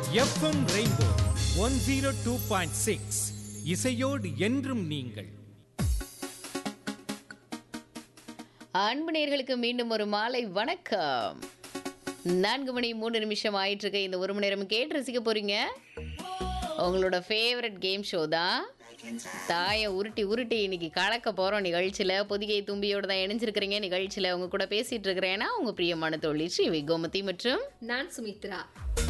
FM rainbow one zero two point six இசையோடு என்றும் நீங்கள் அன்பு நேயர்களுக்கு மீண்டும் ஒரு மாலை வணக்கம் நான்கு மணி மூணு நிமிஷம் ஆயிட்டு இருக்கு இந்த ஒரு மணி நேரம் கேட்டு ரசிக்க போறீங்க உங்களோட ஃபேவரட் கேம் ஷோ தான் தாயை உருட்டி உருட்டி இன்னைக்கு கலக்க போகிறோம் நிகழ்ச்சியில் பொதிகை தும்பியோட தான் இணைஞ்சிருக்கிறீங்க நிகழ்ச்சியில் உங்க கூட பேசிட்டு இருக்கிறேன்னா உங்க பிரியமான தோழி ஸ்ரீ கோமதி மற்றும் நான் சுமித்ரா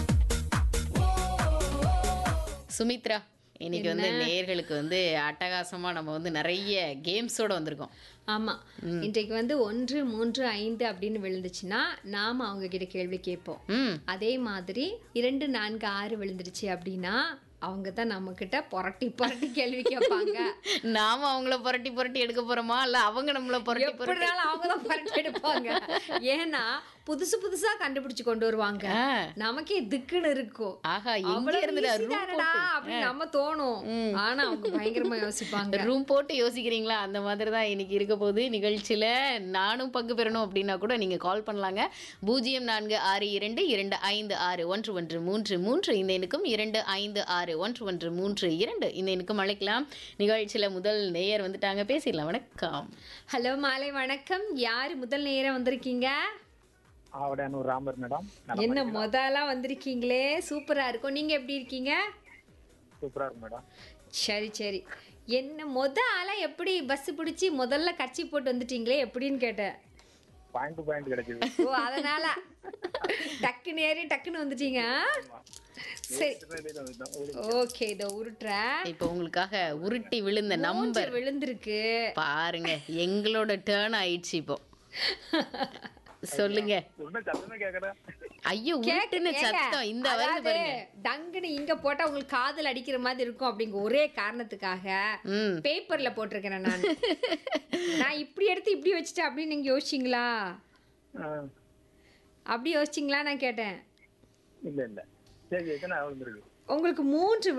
சுமித்ரா இன்னைக்கு வந்து நேயர்களுக்கு வந்து அட்டகாசமா நம்ம வந்து நிறைய கேம்ஸோட வந்திருக்கோம் ஆமா இன்றைக்கு வந்து ஒன்று மூன்று ஐந்து அப்படின்னு விழுந்துச்சுன்னா நாம அவங்க கிட்ட கேள்வி கேட்போம் ம் அதே மாதிரி இரண்டு நான்கு ஆறு விழுந்துருச்சு அப்படின்னா அவங்க தான் நம்ம கிட்ட புரட்டி புரட்டி கேள்வி கேட்பாங்க நாம அவங்கள புரட்டி புரட்டி எடுக்க போறோமா இல்ல அவங்க நம்மள புரட்டி புரட்டி எப்படினாலும் அவங்க தான் புரட்டி எடுப்பாங்க ஏன்னா புதுசு புதுசா கண்டுபிடிச்சு கொண்டு வருவாங்க ஆ. நமக்கே திக்குன்னு இருக்கும் ஆஹா எங்க அவ்வளவு இருந்துடா easy ரூம் தானடா அப்படின்னு நம்ம தோணும் ஆனா அவங்க பயங்கரமா யோசிப்பாங்க ரூம் போட்டு யோசிக்கிறீங்களா அந்த மாதிரி தான் இன்னைக்கு இருக்க போகுது நிகழ்ச்சியில நானும் பங்கு பெறணும் அப்படின்னா கூட நீங்க கால் பண்ணலாங்க பூஜ்ஜியம் நான்கு ஆறு இரண்டு இரண்டு ஐந்து ஆறு ஒன்று ஒன்று மூன்று மூன்று இந்த எண்ணுக்கும் இரண்டு ஐந்து ஆறு ஒன்று ஒன்று மூன்று இரண்டு இந்த எண்ணுக்கும் அழைக்கலாம் நிகழ்ச்சியில முதல் நேயர் வந்துட்டாங்க பேசிடலாம் வணக்கம் ஹலோ மாலை வணக்கம் யாரு முதல் நேரம் வந்திருக்கீங்க ஆவடையானூர் ராமர் மேடம் என்ன முதலா வந்திருக்கீங்களே சூப்பரா இருக்கும் நீங்க எப்படி இருக்கீங்க சூப்பரா இருக்கு மேடம் சரி சரி என்ன முத ஆளா எப்படி பஸ் பிடிச்சி முதல்ல கட்சி போட்டு வந்துட்டீங்களே எப்படின்னு கேட்டேன் பாயிண்ட் டு பாயிண்ட் கிடைச்சது ஓ அதனால டக்குன்னு ஏறி டக்குன்னு வந்துட்டீங்க ஆ? சரி ஓகே இதோ உருட்டுறேன் இப்போ உங்களுக்காக உருட்டி விழுந்த மூன்று நம்பர் விழுந்திருக்கு பாருங்க எங்களோட டேர்ன் ஆயிடுச்சு இப்போ சொல்லுங்க ஒன்னும் சத்தமே கேக்குறேன் ஐயோ கேக்கு- உருட்டுன்னு ஏங்க, சத்தம் இந்த வருது அதாவது பாருங்க டங்குன்னு இங்க போட்டா உங்களுக்கு காதல் அடிக்கிற மாதிரி இருக்கும் அப்படிங்க ஒரே காரணத்துக்காக ம் பேப்பர்ல போட்டிருக்கிறேன் நான் நான் இப்படி எடுத்து இப்படி வச்சுட்டேன் அப்படின்னு நீங்க யோசிச்சிங்களா அப்படி யோசிச்சிங்களா நான் கேட்டேன் இல்ல இல்ல சரி எத்தனை விழுந்திருக்கு உங்களுக்கு மூன்று